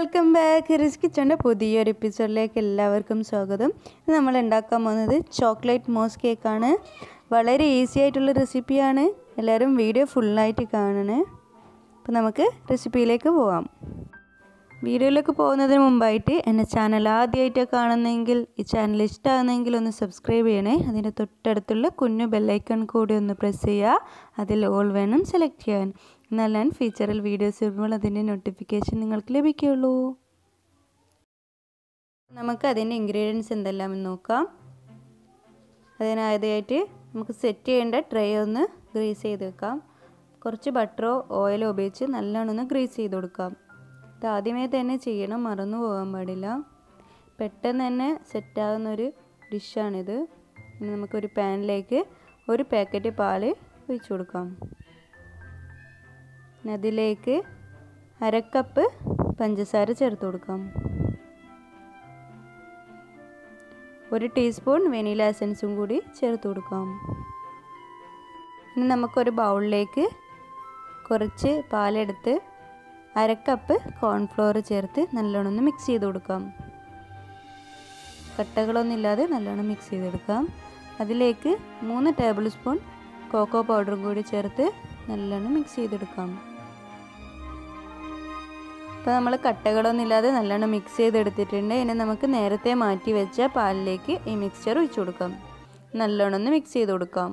welcome back റിസ് കിച്ചൻ്റെ പുതിയൊരു എപ്പിസോഡിലേക്ക് എല്ലാവർക്കും സ്വാഗതം ഇത് നമ്മൾ ഉണ്ടാക്കാൻ പോകുന്നത് ചോക്ലേറ്റ് മോസ് കേക്കാണ് വളരെ ഈസി ആയിട്ടുള്ള റെസിപ്പിയാണ് എല്ലാവരും വീഡിയോ ഫുള്ളായിട്ട് കാണണേ അപ്പോൾ നമുക്ക് റെസിപ്പിയിലേക്ക് പോവാം വീഡിയോയിലേക്ക് പോകുന്നതിന് മുമ്പായിട്ട് എൻ്റെ ചാനൽ ആദ്യമായിട്ട് കാണുന്നെങ്കിൽ ഈ ചാനൽ ഇഷ്ടമാകുന്നെങ്കിൽ ഒന്ന് സബ്സ്ക്രൈബ് ചെയ്യണേ അതിൻ്റെ തൊട്ടടുത്തുള്ള കുഞ്ഞു ബെല്ലൈക്കൺ കൂടി ഒന്ന് പ്രസ് ചെയ്യുക അതിൽ ഓൾ വേണം സെലക്ട് ചെയ്യാൻ എന്നാൽ ഞാൻ ഫീച്ചറിൽ വീഡിയോസ് ഇടുമ്പോൾ അതിൻ്റെ നോട്ടിഫിക്കേഷൻ നിങ്ങൾക്ക് ലഭിക്കുകയുള്ളൂ നമുക്ക് അതിൻ്റെ ഇൻഗ്രീഡിയൻസ് എന്തെല്ലാമെന്ന് നോക്കാം അതിനാദ്യമായിട്ട് നമുക്ക് സെറ്റ് ചെയ്യേണ്ട ട്രേ ഒന്ന് ഗ്രീസ് ചെയ്ത് വെക്കാം കുറച്ച് ബട്ടറോ ഓയിലോ ഉപയോഗിച്ച് നല്ലോണം ഒന്ന് ഗ്രീസ് ചെയ്ത് കൊടുക്കാം ഇത് ആദ്യമേ തന്നെ ചെയ്യണം മറന്നു പോകാൻ പാടില്ല പെട്ടെന്ന് തന്നെ സെറ്റാകുന്നൊരു ഡിഷാണിത് ഇനി നമുക്കൊരു പാനിലേക്ക് ഒരു പാക്കറ്റ് പാൽ ഒഴിച്ചു കൊടുക്കാം അതിലേക്ക് അരക്കപ്പ് പഞ്ചസാര ചേർത്ത് കൊടുക്കാം ഒരു ടീസ്പൂൺ വെനില എസൻസും കൂടി ചേർത്ത് കൊടുക്കാം ഇനി നമുക്കൊരു ബൗളിലേക്ക് കുറച്ച് പാലെടുത്ത് അരക്കപ്പ് കോൺഫ്ലോർ ചേർത്ത് നല്ലോണം ഒന്ന് മിക്സ് ചെയ്ത് കൊടുക്കാം കട്ടകളൊന്നും ഇല്ലാതെ നല്ലോണം മിക്സ് ചെയ്തെടുക്കാം അതിലേക്ക് മൂന്ന് ടേബിൾ സ്പൂൺ കോക്കോ പൗഡറും കൂടി ചേർത്ത് നല്ലോണം മിക്സ് ചെയ്തെടുക്കാം അപ്പോൾ നമ്മൾ കട്ടകളൊന്നും ഇല്ലാതെ നല്ലോണം മിക്സ് ചെയ്തെടുത്തിട്ടുണ്ട് ഇനി നമുക്ക് നേരത്തെ മാറ്റി വെച്ച പാലിലേക്ക് ഈ മിക്സ്ചർ ഒഴിച്ചു കൊടുക്കാം നല്ലോണം ഒന്ന് മിക്സ് ചെയ്ത് കൊടുക്കാം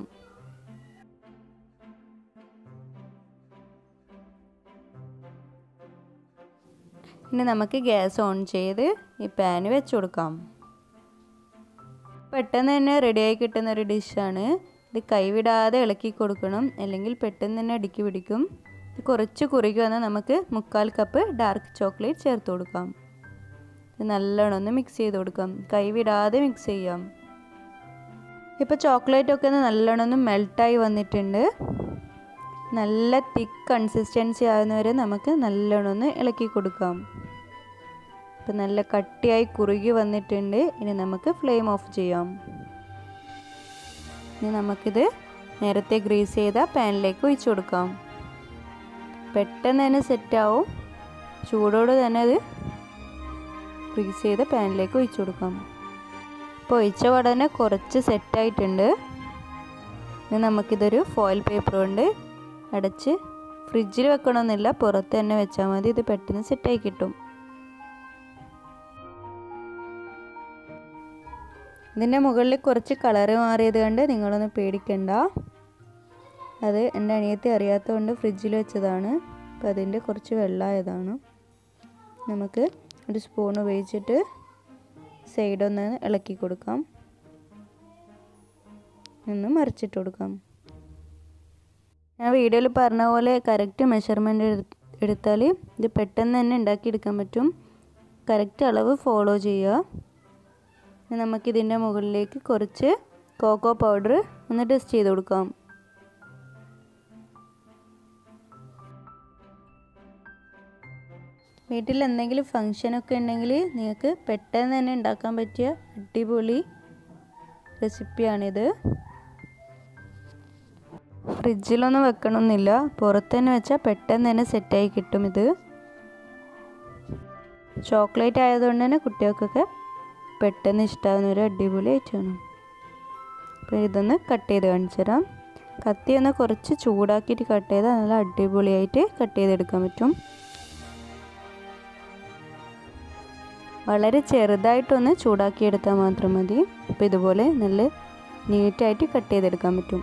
ഇനി നമുക്ക് ഗ്യാസ് ഓൺ ചെയ്ത് ഈ പാന് വെച്ച് കൊടുക്കാം പെട്ടെന്ന് തന്നെ റെഡിയായി കിട്ടുന്ന ഒരു ഡിഷാണ് ഇത് കൈവിടാതെ ഇളക്കി കൊടുക്കണം അല്ലെങ്കിൽ പെട്ടെന്ന് തന്നെ അടുക്കി പിടിക്കും ഇത് കുറച്ച് കുറുകി വന്നാൽ നമുക്ക് മുക്കാൽ കപ്പ് ഡാർക്ക് ചോക്ലേറ്റ് ചേർത്ത് കൊടുക്കാം ഇത് നല്ലോണം ഒന്ന് മിക്സ് ചെയ്ത് കൊടുക്കാം കൈവിടാതെ മിക്സ് ചെയ്യാം ഇപ്പോൾ ചോക്ലേറ്റ് ഒക്കെ ഒന്ന് നല്ലോണം ഒന്ന് മെൽട്ടായി വന്നിട്ടുണ്ട് നല്ല തിക്ക് കൺസിസ്റ്റൻസി ആകുന്നവരെ നമുക്ക് നല്ലോണം ഒന്ന് ഇളക്കി കൊടുക്കാം ഇപ്പം നല്ല കട്ടിയായി കുറുകി വന്നിട്ടുണ്ട് ഇനി നമുക്ക് ഫ്ലെയിം ഓഫ് ചെയ്യാം ഇനി നമുക്കിത് നേരത്തെ ഗ്രീസ് ചെയ്ത പാനിലേക്ക് ഒഴിച്ചു കൊടുക്കാം പെട്ടെന്ന് തന്നെ സെറ്റാവും ചൂടോട് തന്നെ അത് ഗ്രീസ് ചെയ്ത പാനിലേക്ക് ഒഴിച്ചു കൊടുക്കാം ഇപ്പോൾ ഒഴിച്ച ഉടനെ കുറച്ച് സെറ്റായിട്ടുണ്ട് ഇനി നമുക്കിതൊരു ഫോയിൽ പേപ്പർ കൊണ്ട് അടച്ച് ഫ്രിഡ്ജിൽ വെക്കണമെന്നില്ല പുറത്ത് തന്നെ വെച്ചാൽ മതി ഇത് പെട്ടെന്ന് സെറ്റായി കിട്ടും ഇതിൻ്റെ മുകളിൽ കുറച്ച് കളറ് മാറിയത് കൊണ്ട് നിങ്ങളൊന്ന് പേടിക്കണ്ട അത് എൻ്റെ അനിയത്തി അറിയാത്തതുകൊണ്ട് ഫ്രിഡ്ജിൽ വെച്ചതാണ് അപ്പം അതിൻ്റെ കുറച്ച് വെള്ളമായതാണ് നമുക്ക് ഒരു സ്പൂൺ ഉപയോഗിച്ചിട്ട് സൈഡൊന്ന് ഇളക്കി കൊടുക്കാം ഒന്ന് മറിച്ചിട്ട് കൊടുക്കാം ഞാൻ വീഡിയോയിൽ പറഞ്ഞ പോലെ കറക്റ്റ് മെഷർമെൻ്റ് എടുത്താൽ ഇത് പെട്ടെന്ന് തന്നെ ഉണ്ടാക്കിയെടുക്കാൻ പറ്റും കറക്റ്റ് അളവ് ഫോളോ ചെയ്യുക നമുക്കിതിൻ്റെ മുകളിലേക്ക് കുറച്ച് കോക്കോ പൗഡർ ഒന്ന് ടെസ്റ്റ് ചെയ്ത് കൊടുക്കാം വീട്ടിൽ എന്തെങ്കിലും ഫങ്ഷനൊക്കെ ഉണ്ടെങ്കിൽ നിങ്ങൾക്ക് പെട്ടെന്ന് തന്നെ ഉണ്ടാക്കാൻ പറ്റിയ അടിപൊളി റെസിപ്പിയാണിത് ഫ്രിഡ്ജിലൊന്നും വെക്കണമെന്നില്ല പുറത്ത് തന്നെ വെച്ചാൽ പെട്ടെന്ന് തന്നെ സെറ്റായി കിട്ടും ഇത് ചോക്ലേറ്റ് ആയതുകൊണ്ട് തന്നെ കുട്ടികൾക്കൊക്കെ പെട്ടെന്ന് ഇഷ്ടമാകുന്ന ഒരു അടിപൊളി ഐറ്റമാണ് അപ്പോൾ ഇതൊന്ന് കട്ട് ചെയ്ത് കാണിച്ചു തരാം കത്തി ഒന്ന് കുറച്ച് ചൂടാക്കിയിട്ട് കട്ട് ചെയ്താൽ നല്ല അടിപൊളിയായിട്ട് കട്ട് ചെയ്തെടുക്കാൻ പറ്റും വളരെ ചെറുതായിട്ടൊന്ന് ചൂടാക്കിയെടുത്താൽ മാത്രം മതി അപ്പോൾ ഇതുപോലെ നല്ല നീറ്റായിട്ട് കട്ട് ചെയ്തെടുക്കാൻ പറ്റും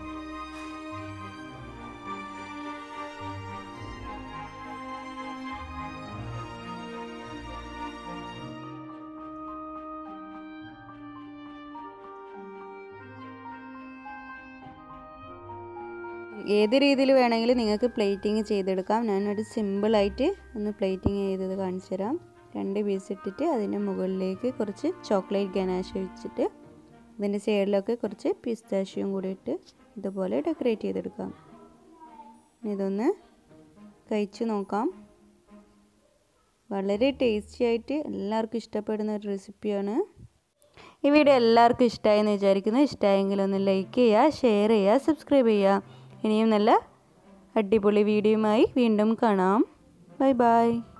ഏത് രീതിയിൽ വേണമെങ്കിലും നിങ്ങൾക്ക് പ്ലേറ്റിങ് ചെയ്തെടുക്കാം ഞാനൊരു സിമ്പിളായിട്ട് ഒന്ന് പ്ലേറ്റിങ് ചെയ്തത് കാണിച്ചു തരാം രണ്ട് പീസ് ഇട്ടിട്ട് അതിൻ്റെ മുകളിലേക്ക് കുറച്ച് ചോക്ലേറ്റ് ഗനാഷ് വെച്ചിട്ട് അതിൻ്റെ സൈഡിലൊക്കെ കുറച്ച് പിസ്താഷ്യം കൂടി ഇട്ട് ഇതുപോലെ ഡെക്കറേറ്റ് ചെയ്തെടുക്കാം ഇതൊന്ന് കഴിച്ചു നോക്കാം വളരെ ടേസ്റ്റി ആയിട്ട് എല്ലാവർക്കും ഇഷ്ടപ്പെടുന്ന ഒരു റെസിപ്പിയാണ് ഈ വീഡിയോ എല്ലാവർക്കും ഇഷ്ടമായി എന്ന് വിചാരിക്കുന്നു ഇഷ്ടമായെങ്കിൽ ഒന്ന് ലൈക്ക് ചെയ്യുക ഷെയർ ചെയ്യുക സബ്സ്ക്രൈബ് ചെയ്യുക ഇനിയും നല്ല അടിപൊളി വീഡിയോയുമായി വീണ്ടും കാണാം ബൈ ബൈ